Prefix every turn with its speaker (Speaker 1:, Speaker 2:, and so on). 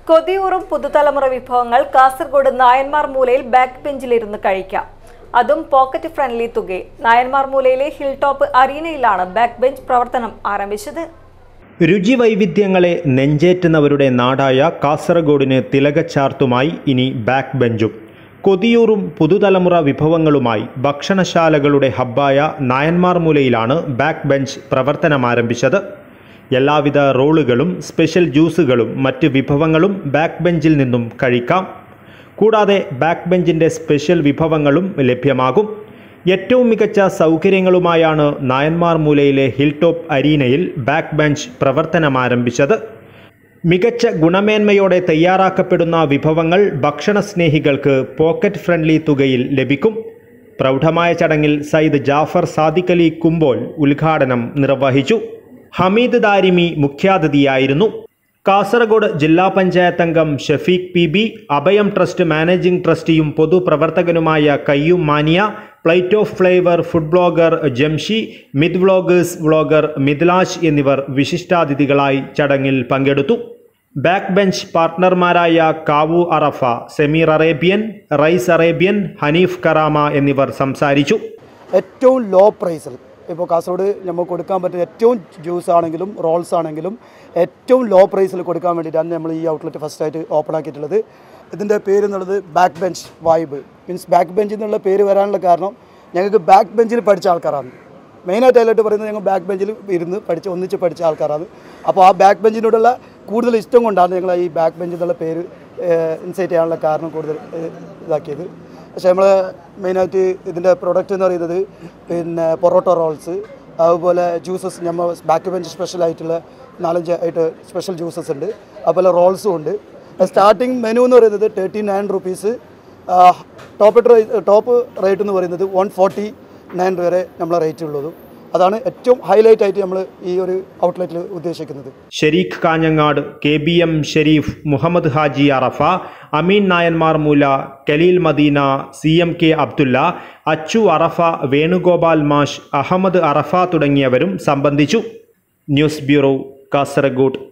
Speaker 1: കൊതിയൂറും പുതുതലമുറ വിഭവങ്ങൾ കാസർഗോഡ് നായന്മാർ മൂലയിൽ ബാക്ക് ബെഞ്ചിലിരുന്ന് കഴിക്കാം അതും പോക്കറ്റ് ഫ്രണ്ട്ലി തുകയിൽ നായന്മാർ മൂലയിലെ ഹിൽ ടോപ്പ് അരീനയിലാണ് ബാക്ക് ബെഞ്ച് പ്രവർത്തനം ആരംഭിച്ചത്
Speaker 2: രുചി വൈവിധ്യങ്ങളെ നെഞ്ചേറ്റുന്നവരുടെ നാടായ കാസർഗോഡിന് തിലകച്ചാർത്തുമായി ഇനി ബാക്ക് ബെഞ്ചും കൊതിയൂറും പുതുതലമുറ വിഭവങ്ങളുമായി ഭക്ഷണശാലകളുടെ ഹബ്ബായ നായന്മാർ മൂലയിലാണ് ബാക്ക് ബെഞ്ച് പ്രവർത്തനമാരംഭിച്ചത് എല്ലാവിധ റോളുകളും സ്പെഷ്യൽ ജ്യൂസുകളും മറ്റ് വിഭവങ്ങളും ബാക്ക് ബെഞ്ചിൽ നിന്നും കഴിക്കാം കൂടാതെ ബാക്ക് ബെഞ്ചിൻ്റെ സ്പെഷ്യൽ വിഭവങ്ങളും ലഭ്യമാകും ഏറ്റവും മികച്ച സൗകര്യങ്ങളുമായാണ് നായന്മാർ മൂലയിലെ ഹിൽ ടോപ്പ് അരീനയിൽ ബാക്ക് ബെഞ്ച് പ്രവർത്തനമാരംഭിച്ചത് മികച്ച ഗുണമേന്മയോടെ തയ്യാറാക്കപ്പെടുന്ന വിഭവങ്ങൾ ഭക്ഷണ സ്നേഹികൾക്ക് പോക്കറ്റ് ഫ്രണ്ട്ലി തുകയിൽ ലഭിക്കും പ്രൗഢമായ ചടങ്ങിൽ സയ്യിദ് ജാഫർ സാദിഖ് അലി കുമ്പോൽ ഉദ്ഘാടനം നിർവഹിച്ചു ഹമീദ് ദാരിമി മുഖ്യാതിഥിയായിരുന്നു കാസർഗോഡ് ജില്ലാ പഞ്ചായത്ത് അംഗം Shafeeq P B Abhayam trust managing ട്രസ്റ്റിയും പൊതുപ്രവർത്തകനുമായ കയ്യൂം മാനിയ plate of flavour food blogger Jamshi മിത് വ്ളോഗേഴ്സ് വ്ളോഗർ മിഥിലാഷ് എന്നിവർ വിശിഷ്ടാതിഥികളായി ചടങ്ങിൽ പങ്കെടുത്തു ബാക്ക് ബെഞ്ച് പാർട്ട്ണർമാരായ കാവു Arafa Sameer Arabian rice Arabian Haneef Karama എന്നിവർ സംസാരിച്ചു
Speaker 3: ഏറ്റവും ലോ പ്രൈസിൽ ഇപ്പോൾ കാസർഗോഡ് നമുക്ക് കൊടുക്കാൻ പറ്റുന്ന ഏറ്റവും ജ്യൂസ് ആണെങ്കിലും റോൾസ് ആണെങ്കിലും ഏറ്റവും ലോ പ്രൈസിൽ കൊടുക്കാൻ വേണ്ടിയിട്ടാണ് നമ്മൾ ഈ ഔട്ട്ലെറ്റ് ഫസ്റ്റായിട്ട് ഓപ്പൺ ആക്കിയിട്ടുള്ളത് ഇതിൻ്റെ പേര് എന്നുള്ളത് back bench vibe means back bench എന്നുള്ള പേര് വരാനുള്ള കാരണം ഞങ്ങൾക്ക് ബാക്ക് ബെഞ്ചിൽ പഠിച്ച ആൾക്കാരാണ് മെയിനായിട്ട് അതിലോട്ട് പറയുന്നത് ഞങ്ങൾ ബാക്ക് ബെഞ്ചിൽ ഇരുന്ന് പഠിച്ച് ഒന്നിച്ച് പഠിച്ച ആൾക്കാരാണ് അപ്പോൾ ആ ബാക്ക് ബെഞ്ചിനോടുള്ള കൂടുതൽ ഇഷ്ടം കൊണ്ടാണ് ഞങ്ങൾ ഈ ബാക്ക് ബെഞ്ച് എന്നുള്ള പേര് ഇൻസൈറ്റ് ചെയ്യാനുള്ള കാരണം കൂടുതൽ ഏഹ്, ഇതാക്കിയത് പക്ഷേ നമ്മൾ മെയിനായിട്ട് ഇതിൻ്റെ പ്രൊഡക്റ്റ് എന്ന് പറയുന്നത് പിന്നെ പൊറോട്ട റോൾസ് അതുപോലെ ജ്യൂസസ് നമ്മൾ ബാക്ക് ബെഞ്ച് സ്പെഷ്യൽ ആയിട്ടുള്ള നാലഞ്ച് ആയിട്ട് സ്പെഷ്യൽ ജ്യൂസസ് ഉണ്ട് അതുപോലെ റോൾസും ഉണ്ട് സ്റ്റാർട്ടിങ് മെനു എന്ന് പറയുന്നത് thirty nine rupees top top rate എന്ന് പറയുന്നത് വൺ ഫോർട്ടി നയൻ വരെ നമ്മളെ റേറ്റ് ഉള്ളതും അതാണ് ഏറ്റവും ഹൈലൈറ്റ് ആയിട്ട് നമ്മൾ ഈ ഒരു ഔട്ട്ലെറ്റിൽ ഉദ്ദേശിക്കുന്നത്
Speaker 2: Shareeq Kanhangad K B M Shareef Muhammad Haji Arafa Ameen Nayanmar Moola Khaleel Madina C M K Abdulla Achu Arafa Venugopal മാഷ് അഹമ്മദ് അറഫ തുടങ്ങിയവരും സംബന്ധിച്ചു ന്യൂസ് ബ്യൂറോ കാസർഗോഡ്